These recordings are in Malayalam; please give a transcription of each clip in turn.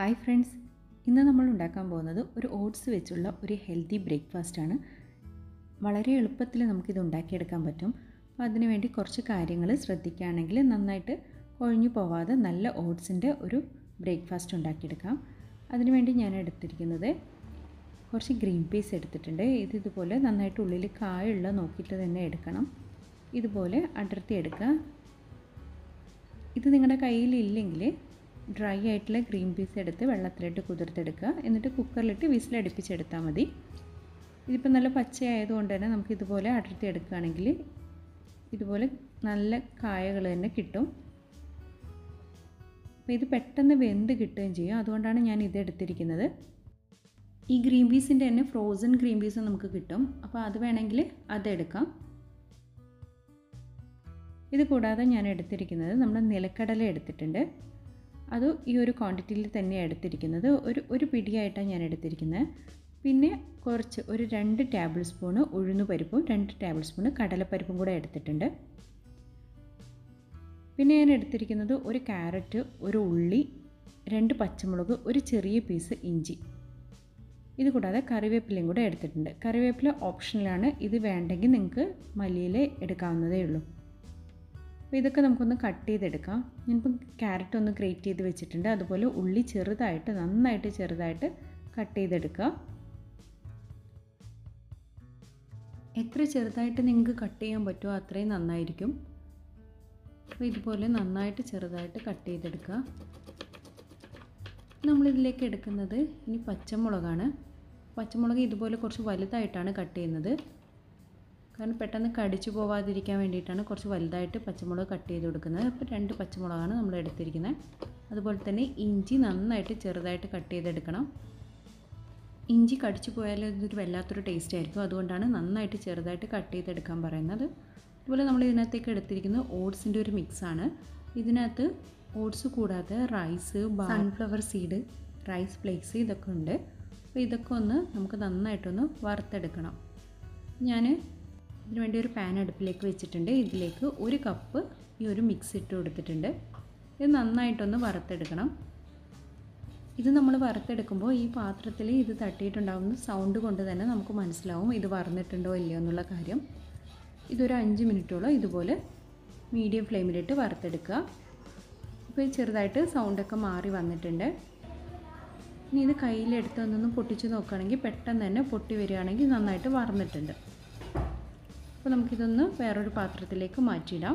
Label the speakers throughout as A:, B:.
A: ഹായ് ഫ്രണ്ട്സ് ഇന്ന് നമ്മൾ ഉണ്ടാക്കാൻ പോകുന്നത് ഒരു ഓട്സ് വെച്ചുള്ള ഒരു ഹെൽത്തി ബ്രേക്ക്ഫാസ്റ്റാണ് വളരെ എളുപ്പത്തിൽ നമുക്കിത് ഉണ്ടാക്കിയെടുക്കാൻ പറ്റും അപ്പോൾ അതിന് വേണ്ടി കുറച്ച് കാര്യങ്ങൾ ശ്രദ്ധിക്കുകയാണെങ്കിൽ നന്നായിട്ട് കൊഴിഞ്ഞു പോവാതെ നല്ല ഓട്സിൻ്റെ ഒരു ബ്രേക്ക്ഫാസ്റ്റ് ഉണ്ടാക്കിയെടുക്കാം അതിനുവേണ്ടി ഞാൻ എടുത്തിരിക്കുന്നത് കുറച്ച് ഗ്രീൻ പീസ് എടുത്തിട്ടുണ്ട് ഇത് ഇതുപോലെ നന്നായിട്ട് ഉള്ളിൽ കായുള്ള നോക്കിയിട്ട് തന്നെ എടുക്കണം ഇതുപോലെ അടർത്തി എടുക്കുക ഇത് നിങ്ങളുടെ കയ്യിലില്ലെങ്കിൽ ഡ്രൈ ആയിട്ടുള്ള ഗ്രീൻ പീസ് എടുത്ത് വെള്ളത്തിലിട്ട് കുതിർത്തെടുക്കുക എന്നിട്ട് കുക്കറിലിട്ട് വിസിലടുപ്പിച്ചെടുത്താൽ മതി ഇതിപ്പോൾ നല്ല പച്ചയായതുകൊണ്ട് തന്നെ നമുക്ക് ഇതുപോലെ അടർത്തി എടുക്കുകയാണെങ്കിൽ ഇതുപോലെ നല്ല കായകൾ തന്നെ കിട്ടും അപ്പോൾ ഇത് പെട്ടെന്ന് വെന്ത് കിട്ടുകയും ചെയ്യും അതുകൊണ്ടാണ് ഞാൻ ഇത് എടുത്തിരിക്കുന്നത് ഈ ഗ്രീൻ പീസിൻ്റെ തന്നെ ഫ്രോസൺ ഗ്രീൻ പീസ് നമുക്ക് കിട്ടും അപ്പോൾ അത് വേണമെങ്കിൽ അതെടുക്കാം ഇത് കൂടാതെ ഞാൻ എടുത്തിരിക്കുന്നത് നമ്മുടെ നിലക്കടല എടുത്തിട്ടുണ്ട് അത് ഈ ഒരു ക്വാണ്ടിറ്റിയിൽ തന്നെയാണ് എടുത്തിരിക്കുന്നത് ഒരു ഒരു പിടിയായിട്ടാണ് ഞാൻ എടുത്തിരിക്കുന്നത് പിന്നെ കുറച്ച് ഒരു രണ്ട് ടേബിൾ സ്പൂണ് ഉഴുന്നു പരിപ്പും രണ്ട് ടേബിൾ സ്പൂണ് കടലപ്പരിപ്പും കൂടെ എടുത്തിട്ടുണ്ട് പിന്നെ ഞാൻ എടുത്തിരിക്കുന്നത് ഒരു ക്യാരറ്റ് ഒരു ഉള്ളി രണ്ട് പച്ചമുളക് ഒരു ചെറിയ പീസ് ഇഞ്ചി ഇത് കൂടാതെ കറിവേപ്പിലയും കൂടെ എടുത്തിട്ടുണ്ട് കറിവേപ്പില ഓപ്ഷനിലാണ് ഇത് വേണ്ടെങ്കിൽ നിങ്ങൾക്ക് മല്ലിയില എടുക്കാവുന്നതേ ഉള്ളൂ അപ്പോൾ ഇതൊക്കെ നമുക്കൊന്ന് കട്ട് ചെയ്തെടുക്കാം ഞാനിപ്പം ക്യാരറ്റ് ഒന്ന് ഗ്രേറ്റ് ചെയ്ത് വെച്ചിട്ടുണ്ട് അതുപോലെ ഉള്ളി ചെറുതായിട്ട് നന്നായിട്ട് ചെറുതായിട്ട് കട്ട് ചെയ്തെടുക്കുക എത്ര ചെറുതായിട്ട് നിങ്ങൾക്ക് കട്ട് ചെയ്യാൻ പറ്റുമോ അത്രയും നന്നായിരിക്കും അപ്പോൾ ഇതുപോലെ നന്നായിട്ട് ചെറുതായിട്ട് കട്ട് ചെയ്തെടുക്കുക നമ്മളിതിലേക്ക് എടുക്കുന്നത് ഇനി പച്ചമുളകാണ് പച്ചമുളക് ഇതുപോലെ കുറച്ച് വലുതായിട്ടാണ് കട്ട് ചെയ്യുന്നത് കാരണം പെട്ടെന്ന് കടിച്ചു പോവാതിരിക്കാൻ വേണ്ടിയിട്ടാണ് കുറച്ച് വലുതായിട്ട് പച്ചമുളക് കട്ട് ചെയ്ത് കൊടുക്കുന്നത് അപ്പോൾ രണ്ട് പച്ചമുളകാണ് നമ്മൾ എടുത്തിരിക്കുന്നത് അതുപോലെ തന്നെ ഇഞ്ചി നന്നായിട്ട് ചെറുതായിട്ട് കട്ട് ചെയ്തെടുക്കണം ഇഞ്ചി കടിച്ചു പോയാൽ ഇതൊരു വല്ലാത്തൊരു ടേസ്റ്റ് ആയിരിക്കും അതുകൊണ്ടാണ് നന്നായിട്ട് ചെറുതായിട്ട് കട്ട് ചെയ്തെടുക്കാൻ പറയുന്നത് അതുപോലെ നമ്മൾ ഇതിനകത്തേക്ക് എടുത്തിരിക്കുന്നത് ഓട്സിൻ്റെ ഒരു മിക്സാണ് ഇതിനകത്ത് ഓട്സ് കൂടാതെ rice sunflower seed rice flakes ഇതൊക്കെ ഉണ്ട് അപ്പോൾ ഇതൊക്കെ ഒന്ന് നമുക്ക് നന്നായിട്ടൊന്ന് വറുത്തെടുക്കണം ഞാൻ ഇതിന് വേണ്ടി ഒരു പാൻ അടുപ്പിലേക്ക് വെച്ചിട്ടുണ്ട് ഇതിലേക്ക് ഒരു കപ്പ് ഈ ഒരു മിക്സ് ഇട്ട് കൊടുത്തിട്ടുണ്ട് ഇത് നന്നായിട്ടൊന്ന് വറുത്തെടുക്കണം ഇത് നമ്മൾ വറുത്തെടുക്കുമ്പോൾ ഈ പാത്രത്തിൽ ഇത് തട്ടിയിട്ടുണ്ടാകുന്ന സൗണ്ട് കൊണ്ട് തന്നെ നമുക്ക് മനസ്സിലാവും ഇത് വറന്നിട്ടുണ്ടോ ഇല്ലയോ എന്നുള്ള കാര്യം ഇതൊരു അഞ്ച് മിനിറ്റോളം ഇതുപോലെ മീഡിയം ഫ്ലെയിമിലിട്ട് വറുത്തെടുക്കുക ഇപ്പോൾ ചെറുതായിട്ട് സൗണ്ടൊക്കെ മാറി വന്നിട്ടുണ്ട് ഇനി ഇത് കയ്യിലെടുത്ത് ഒന്നൊന്ന് പൊട്ടിച്ച് നോക്കുകയാണെങ്കിൽ പെട്ടെന്ന് തന്നെ പൊട്ടി വരികയാണെങ്കിൽ നന്നായിട്ട് വറന്നിട്ടുണ്ട് അപ്പോൾ നമുക്കിതൊന്ന് വേറൊരു പാത്രത്തിലേക്ക് മാറ്റിയിടാം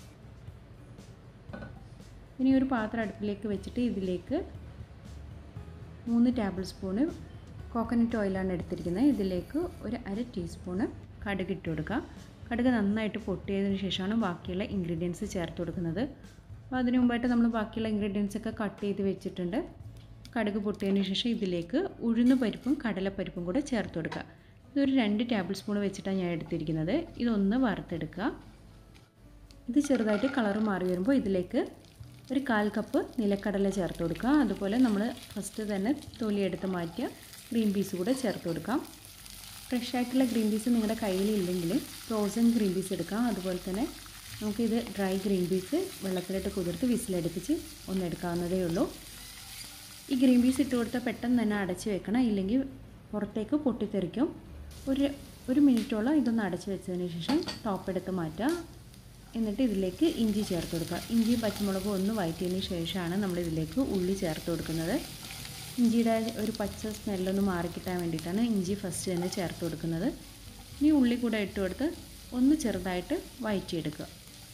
A: ഇനി ഒരു പാത്രം അടുപ്പിലേക്ക് വെച്ചിട്ട് ഇതിലേക്ക് മൂന്ന് ടേബിൾ സ്പൂണ് കോക്കനട്ട് ഓയിലാണ് എടുത്തിരിക്കുന്നത് ഇതിലേക്ക് ഒരു അര ടീസ്പൂണ് കടുക് ഇട്ട് കൊടുക്കുക കടുക് നന്നായിട്ട് പൊട്ടിയതിന് ശേഷമാണ് ബാക്കിയുള്ള ഇൻഗ്രീഡിയൻസ് ചേർത്ത് കൊടുക്കുന്നത് അപ്പോൾ അതിന് മുമ്പായിട്ട് നമ്മൾ ബാക്കിയുള്ള ഇൻഗ്രീഡിയൻസ് ഒക്കെ കട്ട് ചെയ്ത് വെച്ചിട്ടുണ്ട് കടുക് പൊട്ടിയതിന് ശേഷം ഇതിലേക്ക് ഉഴുന്ന് പരിപ്പും കടലപ്പരിപ്പും കൂടെ ചേർത്ത് കൊടുക്കുക ഇതൊരു രണ്ട് ടേബിൾ സ്പൂൺ വെച്ചിട്ടാണ് ഞാൻ എടുത്തിരിക്കുന്നത് ഇതൊന്ന് വറുത്തെടുക്കുക ഇത് ചെറുതായിട്ട് കളർ മാറി വരുമ്പോൾ ഇതിലേക്ക് ഒരു കാൽ കപ്പ് നിലക്കടല ചേർത്ത് കൊടുക്കുക അതുപോലെ നമ്മൾ ഫസ്റ്റ് തന്നെ തൊലിയെടുത്ത് മാറ്റിയ ഗ്രീൻ പീസ് കൂടെ ചേർത്ത് കൊടുക്കാം ഫ്രഷ് ആയിട്ടുള്ള ഗ്രീൻ പീസ് നിങ്ങളുടെ കയ്യിലില്ലെങ്കിൽ ഫ്രോസൺ ഗ്രീൻ പീസ് എടുക്കാം അതുപോലെ തന്നെ നമുക്കിത് ഡ്രൈ ഗ്രീൻ പീസ് വെള്ളത്തിലിട്ട് കുതിർത്ത് വിസിലടുപ്പിച്ച് ഒന്ന് എടുക്കാവുന്നതേ ഉള്ളൂ ഈ ഗ്രീൻ പീസ് ഇട്ട് കൊടുത്താൽ പെട്ടെന്ന് തന്നെ അടച്ച് വെക്കണം ഇല്ലെങ്കിൽ പുറത്തേക്ക് പൊട്ടിത്തെറിക്കും ഒരു ഒരു മിനിറ്റോളം ഇതൊന്ന് അടച്ച് വെച്ചതിന് ശേഷം ടോപ്പ് എടുത്ത് മാറ്റുക എന്നിട്ട് ഇതിലേക്ക് ഇഞ്ചി ചേർത്ത് കൊടുക്കുക ഇഞ്ചിയും പച്ചമുളകും ഒന്ന് വഴറ്റിയതിന് ശേഷമാണ് നമ്മൾ ഇതിലേക്ക് ഉള്ളി ചേർത്ത് കൊടുക്കുന്നത് ഇഞ്ചിയുടെ ഒരു പച്ച സ്മെല്ലൊന്ന് മാറിക്കിട്ടാൻ വേണ്ടിയിട്ടാണ് ഇഞ്ചി ഫസ്റ്റ് തന്നെ ചേർത്ത് കൊടുക്കുന്നത് ഇനി ഉള്ളി കൂടെ ഇട്ട് കൊടുത്ത് ഒന്ന് ചെറുതായിട്ട് വഴറ്റിയെടുക്കുക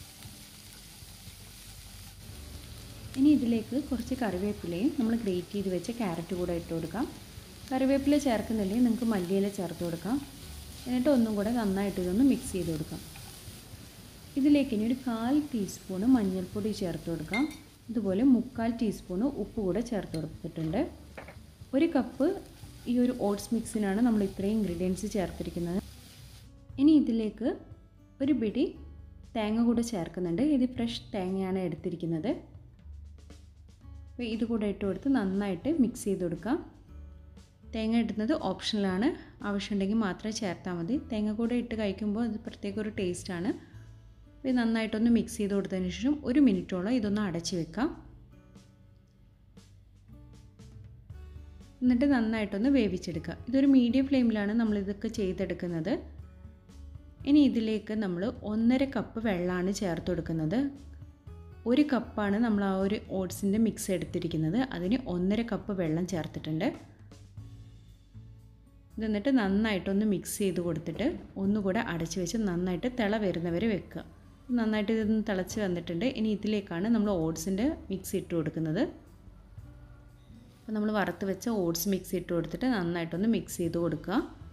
A: ഇനി ഇതിലേക്ക് കുറച്ച് കറിവേപ്പിലയും നമ്മൾ ഗ്രേറ്റ് ചെയ്ത് വെച്ച ക്യാരറ്റ് കൂടെ ഇട്ട് കൊടുക്കാം കറിവേപ്പില ചേർക്കുന്നില്ലെങ്കിൽ നിങ്ങൾക്ക് മല്ലിയില ചേർത്ത് കൊടുക്കാം എന്നിട്ട് ഒന്നും കൂടെ നന്നായിട്ട് ഇതൊന്ന് മിക്സ് ചെയ്ത് കൊടുക്കാം ഇതിലേക്ക് ഇനി ഒരു കാൽ ടീസ്പൂണ് മഞ്ഞൾപ്പൊടി ചേർത്ത് കൊടുക്കാം ഇതുപോലെ മുക്കാൽ ടീസ്പൂണ് ഉപ്പ് കൂടെ ചേർത്ത് കൊടുത്തിട്ടുണ്ട് ഒരു കപ്പ് ഈ ഒരു ഓട്സ് മിക്സിനാണ് നമ്മൾ ഇത്രയും ഇൻഗ്രീഡിയൻസ് ചേർത്തിരിക്കുന്നത് ഇനി ഇതിലേക്ക് ഒരു പിടി തേങ്ങ കൂടെ ചേർക്കുന്നുണ്ട് ഇത് ഫ്രഷ് തേങ്ങയാണ് എടുത്തിരിക്കുന്നത് അപ്പോൾ ഇത് കൂടെ ഇട്ട് കൊടുത്ത് നന്നായിട്ട് മിക്സ് ചെയ്ത് കൊടുക്കാം തേങ്ങ ഇടുന്നത് ഓപ്ഷണലാണ് ആവശ്യമുണ്ടെങ്കിൽ മാത്രമേ ചേർത്താൽ മതി തേങ്ങ കൂടെ ഇട്ട് കഴിക്കുമ്പോൾ അത് പ്രത്യേക ഒരു ടേസ്റ്റാണ് ഇത് നന്നായിട്ടൊന്ന് മിക്സ് ചെയ്ത് കൊടുത്തതിന് ശേഷം ഒരു മിനിറ്റോളം ഇതൊന്ന് അടച്ച് വെക്കാം എന്നിട്ട് നന്നായിട്ടൊന്ന് വേവിച്ചെടുക്കുക ഇതൊരു മീഡിയം ഫ്ലെയിമിലാണ് നമ്മളിതൊക്കെ ചെയ്തെടുക്കുന്നത് ഇനി ഇതിലേക്ക് നമ്മൾ ഒന്നര കപ്പ് വെള്ളമാണ് ചേർത്ത് കൊടുക്കുന്നത് ഒരു കപ്പാണ് നമ്മൾ ആ ഒരു ഓട്സിൻ്റെ മിക്സ് എടുത്തിരിക്കുന്നത് അതിന് ഒന്നര കപ്പ് വെള്ളം ചേർത്തിട്ടുണ്ട് ഇതെന്നിട്ട് നന്നായിട്ടൊന്ന് മിക്സ് ചെയ്ത് കൊടുത്തിട്ട് ഒന്നുകൂടെ അടച്ച് വെച്ച് നന്നായിട്ട് തിള വരുന്നവരെ വെക്കുക നന്നായിട്ട് ഇതൊന്ന് തിളച്ച് വന്നിട്ടുണ്ട് ഇനി ഇതിലേക്കാണ് നമ്മൾ ഓട്സിൻ്റെ മിക്സ് ഇട്ട് കൊടുക്കുന്നത് അപ്പോൾ നമ്മൾ വറുത്ത് വെച്ച ഓട്സ് മിക്സ് ഇട്ട് കൊടുത്തിട്ട് നന്നായിട്ടൊന്ന് മിക്സ് ചെയ്ത് കൊടുക്കുക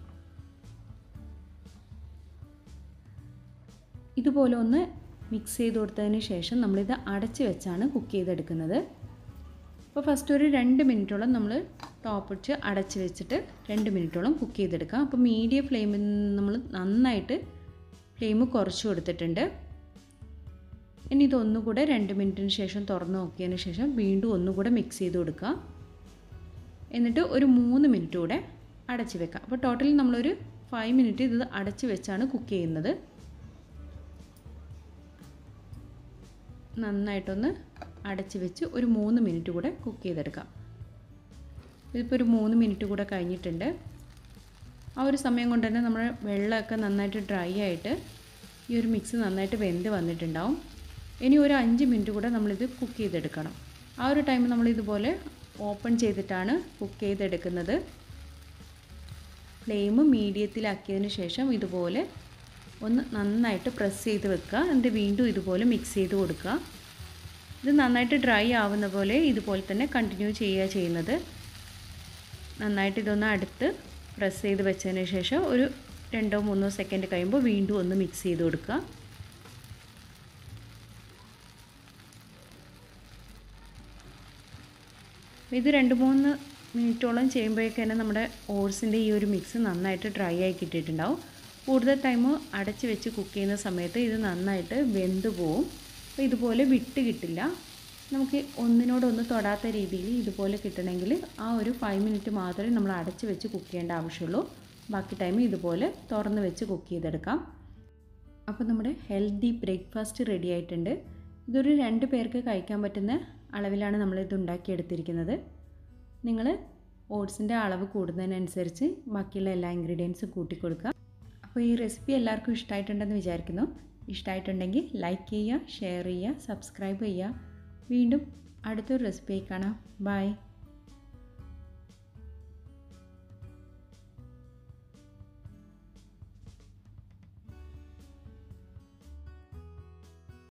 A: ഇതുപോലെ ഒന്ന് മിക്സ് ചെയ്ത് കൊടുത്തതിന് ശേഷം നമ്മളിത് അടച്ച് വെച്ചാണ് കുക്ക് ചെയ്തെടുക്കുന്നത് അപ്പോൾ ഫസ്റ്റ് ഒരു രണ്ട് മിനിറ്റോളം നമ്മൾ ടോപ്പിച്ച് അടച്ച് വെച്ചിട്ട് രണ്ട് മിനിറ്റോളം കുക്ക് ചെയ്തെടുക്കാം അപ്പോൾ മീഡിയം ഫ്ലെയിമിൽ നമ്മൾ നന്നായിട്ട് ഫ്ലെയിം കുറച്ച് കൊടുത്തിട്ടുണ്ട് ഇനി ഇതൊന്നുകൂടെ രണ്ട് മിനിറ്റിന് ശേഷം തുറന്ന് നോക്കിയതിന് ശേഷം വീണ്ടും ഒന്നുകൂടെ മിക്സ് ചെയ്ത് കൊടുക്കുക എന്നിട്ട് ഒരു മൂന്ന് മിനിറ്റ് കൂടെ അടച്ച് വെക്കാം അപ്പോൾ ടോട്ടൽ നമ്മളൊരു ഫൈവ് മിനിറ്റ് ഇത് അടച്ച് വെച്ചാണ് കുക്ക് ചെയ്യുന്നത് നന്നായിട്ടൊന്ന് അടച്ച് വെച്ച് ഒരു മൂന്ന് മിനിറ്റ് കൂടെ കുക്ക് ചെയ്തെടുക്കാം ഇതിപ്പോൾ ഒരു മൂന്ന് മിനിറ്റ് കൂടെ കഴിഞ്ഞിട്ടുണ്ട് ആ ഒരു സമയം കൊണ്ട് തന്നെ നമ്മുടെ വെള്ളമൊക്കെ നന്നായിട്ട് ഡ്രൈ ആയിട്ട് ഈ ഒരു മിക്സ് നന്നായിട്ട് വെന്ത് വന്നിട്ടുണ്ടാവും ഇനി ഒരു അഞ്ച് മിനിറ്റ് കൂടെ നമ്മളിത് കുക്ക് ചെയ്തെടുക്കണം ആ ഒരു ടൈം നമ്മൾ ഇതുപോലെ ഓപ്പൺ ചെയ്തിട്ടാണ് കുക്ക് ചെയ്തെടുക്കുന്നത് ഫ്ലെയിം മീഡിയത്തിലാക്കിയതിന് ശേഷം ഇതുപോലെ ഒന്ന് നന്നായിട്ട് പ്രസ് ചെയ്ത് വെക്കുക എന്നിട്ട് വീണ്ടും ഇതുപോലെ മിക്സ് ചെയ്ത് കൊടുക്കുക ഇത് നന്നായിട്ട് ഡ്രൈ ആവുന്ന പോലെ ഇതുപോലെ തന്നെ കണ്ടിന്യൂ ചെയ്യുക ചെയ്യുന്നത് നന്നായിട്ട് ഇതൊന്ന് അടുത്ത് പ്രസ് ചെയ്ത് വെച്ചതിന് ശേഷം ഒരു രണ്ടോ മൂന്നോ സെക്കൻഡ് കഴിയുമ്പോൾ വീണ്ടും ഒന്ന് മിക്സ് ചെയ്ത് കൊടുക്കുക ഇത് രണ്ട് മൂന്ന് മിനിറ്റോളം ചെയ്യുമ്പോഴേക്ക് തന്നെ നമ്മുടെ ഓട്സിൻ്റെ ഈ ഒരു മിക്സ് നന്നായിട്ട് ഡ്രൈ ആയി കിട്ടിയിട്ടുണ്ടാവും കൂടുതൽ ടൈം അടച്ച് വെച്ച് കുക്ക് ചെയ്യുന്ന സമയത്ത് ഇത് നന്നായിട്ട് വെന്ത് പോവും അപ്പോൾ ഇതുപോലെ വിട്ട് കിട്ടില്ല നമുക്ക് ഒന്നിനോടൊന്ന് തൊടാത്ത രീതിയിൽ ഇതുപോലെ കിട്ടണമെങ്കിൽ ആ ഒരു ഫൈവ് മിനിറ്റ് മാത്രമേ നമ്മൾ അടച്ച് വെച്ച് കുക്ക് ചെയ്യേണ്ട ആവശ്യമുള്ളൂ ബാക്കി ടൈം ഇതുപോലെ തുറന്ന് വെച്ച് കുക്ക് ചെയ്തെടുക്കാം അപ്പോൾ നമ്മുടെ ഹെൽത്തി ബ്രേക്ക്ഫാസ്റ്റ് റെഡി ആയിട്ടുണ്ട് ഇതൊരു രണ്ട് പേർക്ക് കഴിക്കാൻ പറ്റുന്ന അളവിലാണ് നമ്മളിത് ഉണ്ടാക്കിയെടുത്തിരിക്കുന്നത് നിങ്ങൾ ഓട്സിൻ്റെ അളവ് കൂടുന്നതിനനുസരിച്ച് ബാക്കിയുള്ള എല്ലാ ഇൻഗ്രീഡിയൻസും കൂട്ടിക്കൊടുക്കുക അപ്പോൾ ഈ റെസിപ്പി എല്ലാവർക്കും ഇഷ്ടമായിട്ടുണ്ടെന്ന് വിചാരിക്കുന്നു ഇഷ്ടമായിട്ടുണ്ടെങ്കിൽ ലൈക്ക് ചെയ്യുക ഷെയർ ചെയ്യുക സബ്സ്ക്രൈബ് ചെയ്യുക വീണ്ടും അടുത്തൊരു റെസിപ്പി കാണാം ബൈ